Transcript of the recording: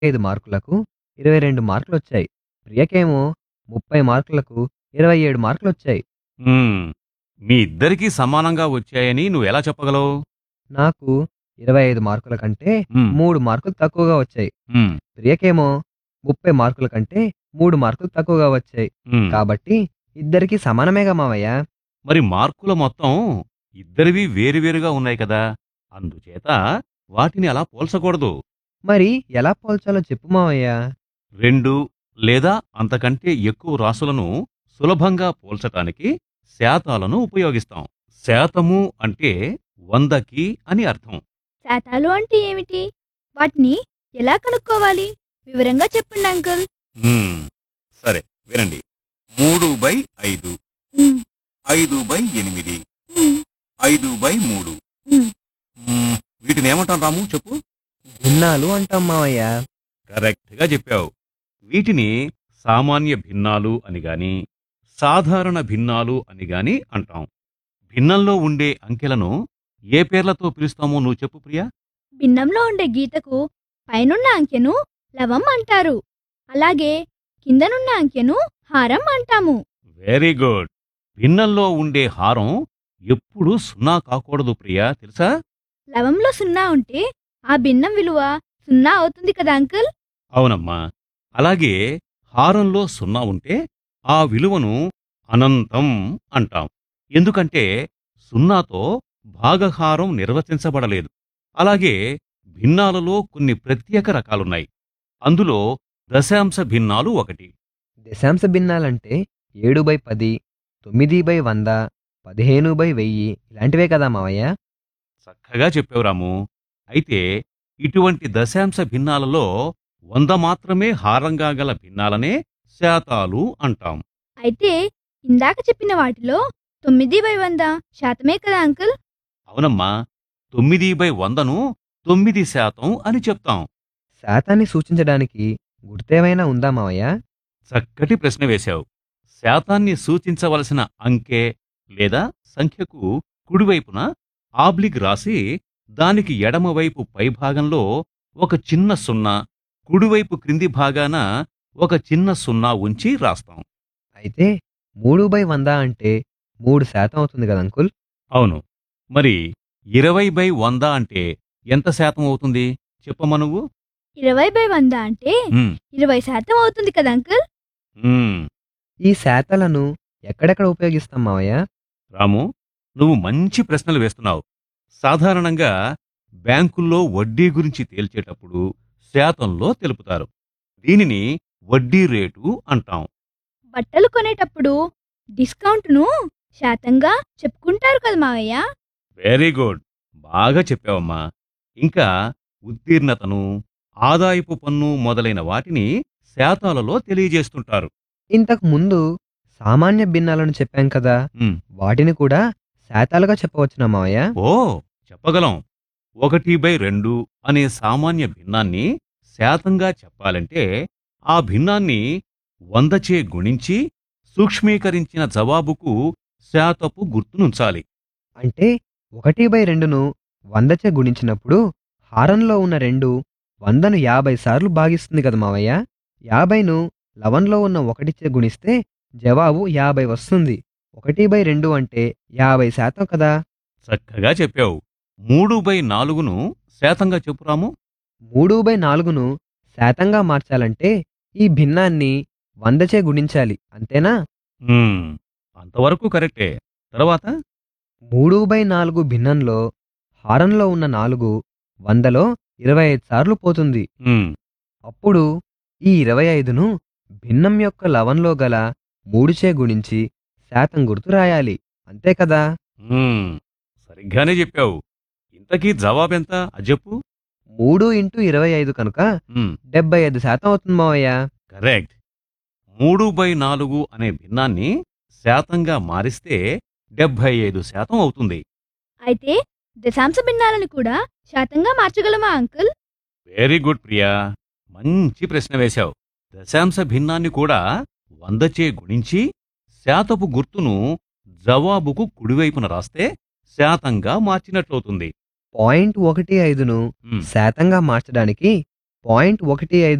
ఐదు మార్కులకు ఇరవై రెండు మార్కులొచ్చాయి ప్రియకేమో ముప్పై మార్కులకు ఇరవై ఏడు మార్కులొచ్చాయి మ్మ్. మీ ఇద్దరికీ సమానంగా వచ్చాయని నువ్వెలా చెప్పగలవు నాకు ఇరవై ఐదు మార్కుల కంటే మ్మ్. మూడు మార్కులు తక్కువగా వచ్చాయి మ్మ్. ప్రియకేమో ముప్పై మార్కుల కంటే మూడు మార్కులు తక్కువగా వచ్చాయి మ్మ్. కాబట్టి ఇద్దరికి సమానమేగా మావయ్య మరి మార్కుల మొత్తం ఇద్దరివి వేరువేరుగా ఉన్నాయి కదా అందుచేత వాటిని అలా పోల్చకూడదు మరి ఎలా పోల్చాలో చెప్పు మావయ్య రెండు లేదా అంతకంటే ఎక్కువ రాసులను సులభంగా పోల్చటానికి శాతాలను ఉపయోగిస్తాం శాతము అంటే వందకి అని అర్థం శాతాలు అంటే ఏమిటి వాటిని ఎలా కనుక్కోవాలి వివరంగా చెప్పండి అంకుల్ మ్మ్. సరే వినండి మూడు బై ఐదు ఉమ్, ఐదు బై ఎనిమిది ఉమ్, ఐదు బై మూడు ఉమ్. మ్మ్. వీటిని ఏమంటాం రాము చెప్పు భిన్నాలు అంటాం మావయ్య కరెక్ట్గా చెప్పావు వీటిని సామాన్య భిన్నాలు అని గాని సాధారణ భిన్నాలు అని గాని అంటాం భిన్నంలో ఉండే అంకెలను ఏ పేర్లతో పిలుస్తామో నువ్వు చెప్పు ప్రియా భిన్నంలో ఉండే గీతకు పైనున్న అంకెను లవం అంటారు అలాగే కిందనున్న అంకెను హారం అంటాము వెరీ గుడ్ భిన్నంలో ఉండే హారం ఎప్పుడూ సున్నా కాకూడదు ప్రియా తెలుసా లవంలో సున్నా ఉంటే ఆ భిన్నం విలువ సున్నా అవుతుంది కదా అంకుల్ అవునమ్మా అలాగే హారంలో సున్నా ఉంటే ఆ విలువను అనంతం అంటాం ఎందుకంటే సున్నాతో భాగహారం నిర్వచించబడలేదు అలాగే భిన్నాలలో కొన్ని ప్రత్యేక రకాలున్నాయి అందులో దశాంశ భిన్నాలు ఒకటి దశాంశ భిన్నాలంటే ఏడు బై పది తొమ్మిది బై వంద పదిహేను బై వెయ్యి ఇలాంటివే కదా మావయ్య చక్కగా చెప్పావు రాము అయితే ఇటువంటి దశాంశ భిన్నాలలో వంద మాత్రమే హారంగా గల భిన్నాలనే శాతాలు అంటాం అయితే ఇందాక చెప్పిన వాటిలో తొమ్మిది బై వంద శాతమే కదా అంకుల్ అవునమ్మా తొమ్మిది బై వందను తొమ్మిది శాతం అని చెప్తాం శాతాన్ని సూచించడానికి గుర్తేమైనా ఉందా మావయ్య చక్కటి ప్రశ్న వేశావు శాతాన్ని సూచించవలసిన అంకె లేదా సంఖ్యకు కుడివైపున ఆబ్లిక్ రాసి దానికి ఎడమవైపు పైభాగంలో ఒక చిన్న సున్నా కుడివైపు క్రింది భాగాన ఒక చిన్న సున్నా ఉంచి రాస్తాం అయితే మూడు బై వంద అంటే మూడు శాతం అవుతుంది కదా అంకుల్ అవును మరి ఇరవై బై వంద అంటే ఎంత శాతం అవుతుంది చెప్పమ్మా నువ్వు ఇరవై బై వంద అంటే ఉమ్, ఇరవై శాతం అవుతుంది కదా అంకుల్ ఉమ్. ఈ శాతాలను ఎక్కడెక్కడ ఉపయోగిస్తాం మావయ్య రాము నువ్వు మంచి ప్రశ్నలు వేస్తున్నావు సాధారణంగా బ్యాంకుల్లో వడ్డీ గురించి తేల్చేటప్పుడు శాతంలో తెలుపుతారు దీనిని వడ్డీ రేటు అంటాం బట్టలు కొనేటప్పుడు డిస్కౌంట్ను శాతంగా చెప్పుకుంటారు కదా మావయ్య వెరీ గుడ్ బాగా చెప్పావమ్మా ఇంకా ఉత్తీర్ణతను ఆదాయపు పన్ను మొదలైన వాటిని శాతాలలో తెలియజేస్తుంటారు ఇంతకు ముందు సామాన్య భిన్నాలను చెప్పాం కదా ఉమ్, వాటిని కూడా శాతాలుగా చెప్పవచ్చునా మావయ్య ఓ చెప్పగలం ఒకటి బై రెండు అనే సామాన్య భిన్నాన్ని శాతంగా చెప్పాలంటే ఆ భిన్నాన్ని వందచే గుణించి సూక్ష్మీకరించిన జవాబుకు శాతపు గుర్తునుంచాలి అంటే ఒకటి బై రెండును వందచే గుణించినప్పుడు హారంలో ఉన్న రెండు వందను యాభై సార్లు భాగిస్తుంది కదా మావయ్య యాభైను లవన్లో ఉన్న ఒకటిచే గుణిస్తే జవాబు యాభై వస్తుంది ఒకటి బై రెండు అంటే యాభై శాతం కదా చక్కగా చెప్పావు మూడు బై నాలుగును శాతంగా చెప్పురాము మూడు బై నాలుగును శాతంగా మార్చాలంటే ఈ భిన్నాన్ని వందచే గుణించాలి అంతేనా ఉమ్, అంతవరకు కరెక్టే తర్వాత మూడు బై నాలుగు భిన్నంలో హారంలో ఉన్న నాలుగు వందలో ఇరవై ఐదు సార్లు పోతుంది ఉమ్, అప్పుడు ఈ ఇరవై ఐదును భిన్నం యొక్క లవంలో గల మూడుచే గుణించి శాతం గుర్తు రాయాలి అంతే కదా ఉమ్, సరిగ్గానే చెప్పావు ఇంతకీ జవాబెంత అది చెప్పు మూడు ఇంటూ ఇరవై ఐదు కనుక ఉమ్, డెబ్బై ఐదు శాతం అవుతుంది మావయ్య కరెక్ట్ మూడు బై నాలుగు అనే భిన్నాన్ని శాతంగా మారిస్తే డెబ్భై ఐదు శాతం అవుతుంది అయితే దశాంశ భిన్నాలను కూడా శాతంగా మార్చగలమా అంకుల్ వెరీ గుడ్ ప్రియా మంచి ప్రశ్న వేశావు దశాంశ భిన్నాన్ని కూడా వందచే గుణించి శాతపు గుర్తును జవాబుకు కుడివైపున రాస్తే శాతంగా మార్చినట్లవుతుంది పాయింట్ ఒకటి ఐదును ఉమ్, శాతంగా మార్చడానికి పాయింట్ ఒకటి ఐదు